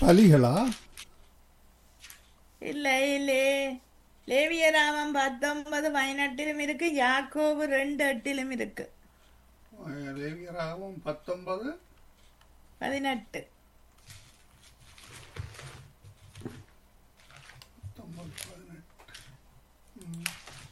பலிகளா இல்லை லே லேவியராமம் பத்தொன்பது பதினெட்டிலும் இருக்கு யாக்கோபு ரெண்டு எட்டிலும் இருக்கு லேவியராகவும் பத்தொன்பது பதினெட்டு பத்தொன்பது பதினெட்டு ம்.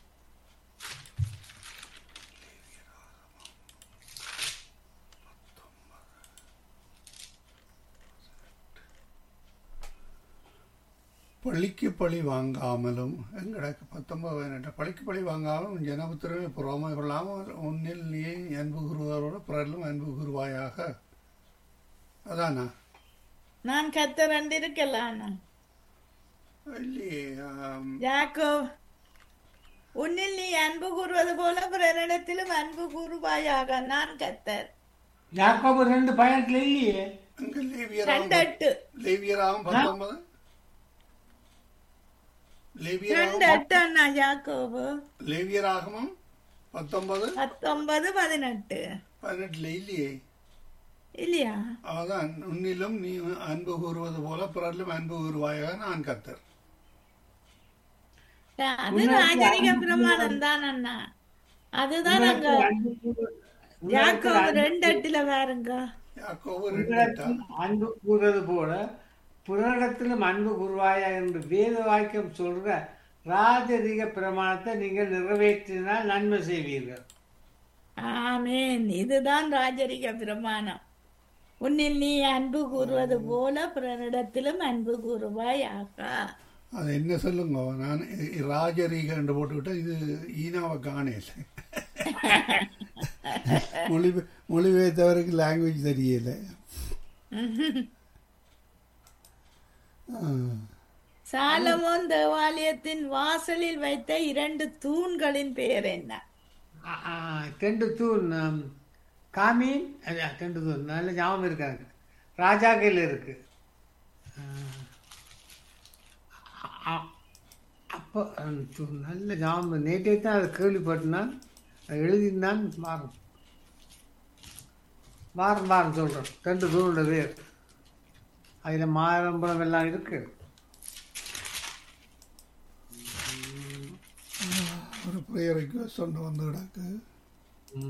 பழிக்கு பழி வாங்காமலும் எங்கட பத்தொன்பது பதினெட்டு பழிக்கு பழி வாங்காமலும் ஜனபுத்திரமே புறமை கொள்ளாமல் உன்னில் நீ அன்பு கூறுவதோடு பிறரிலும் அன்பு கூறுவாயாக அதானா நான் கத்த ரெண்டு இருக்கலாம் இல்லையே ஆம், யாக்கோ உன்னில் நீ அன்பு கூறுவது போல பிறரிடத்திலும் அன்பு கூறுவாயாக நான் கத்தர் யாக்கோபு ரெண்டு பயணத்துல இல்லையே அங்க ரெண்டு லேவியராகும் எட்டு லேவியராகும் பத்தொன்பது ரெண்டு லேவியராகும் எட்டு அண்ணா யாக்கோபு லேவியராகமும் பத்தொன்பது பத்தொன்பது பதினெட்டு பதினெட்டுல இல்லையே இல்லையா அதான் உன்னிலும் நீ அன்பு கூறுவது போல பிறரிலும் அன்பு கூறுவாயாக நான் கத்தர் அது ராஜரிக பிரமாணம் தான் அண்ணா அதுதான் அங்க யாக்கோபு ரெண்டு எட்டுல பாருங்க யாக்கோபு ரெண்டு எட்டா? உங்களிடத்தில் அன்பு கூறுவது போல புறரிடத்திலும் அன்பு கூறுவாயா என்று வேத வாக்கியம் சொல்ற ராஜரீக பிரமாணத்தை நீங்கள் நிறைவேற்றினால் நன்மை செய்வீர்கள் ஆமேன் இதுதான் ராஜரிக பிரமாணம் உன்னில் நீ அன்பு கூறுவது போல பிறனிடத்திலும் அன்பு கூறுவாயாக அது என்ன சொல்லுங்க நான் இ- ராஜரீக என்று போட்டுக்கிட்டேன் இது ஈனாவை காணல மொழி மொழிபெயர்த்தவருக்கு லாங்குவேஜ் தெரியல ஆ. சாலமோன் தேவாலயத்தின் வாசலில் வைத்த இரண்டு தூண்களின் பெயர் என்ன ஆ, ஆ, ரெண்டு தூண் ஆம், காமீன் அது, ரெண்டு தூண் நல்ல ஞாபகம் இருக்காங்க ராஜா கையில் இருக்கு ஆ, ஆ, அப்போ அந்த தூண் நல்ல ஞாபகம் நேற்றே தான் அதை கேள்விப்பட்டினான் அதை எழுதினான் மாறும் மாறும் மாறும் சொல்கிறேன் ரெண்டு தூணோட பேர் அதில் மாரம்பழம் எல்லாம் இருக்கு ஒரு ப்ரேயர் ரிக்வஸ்ட் ஒன்று வந்து கிடக்கு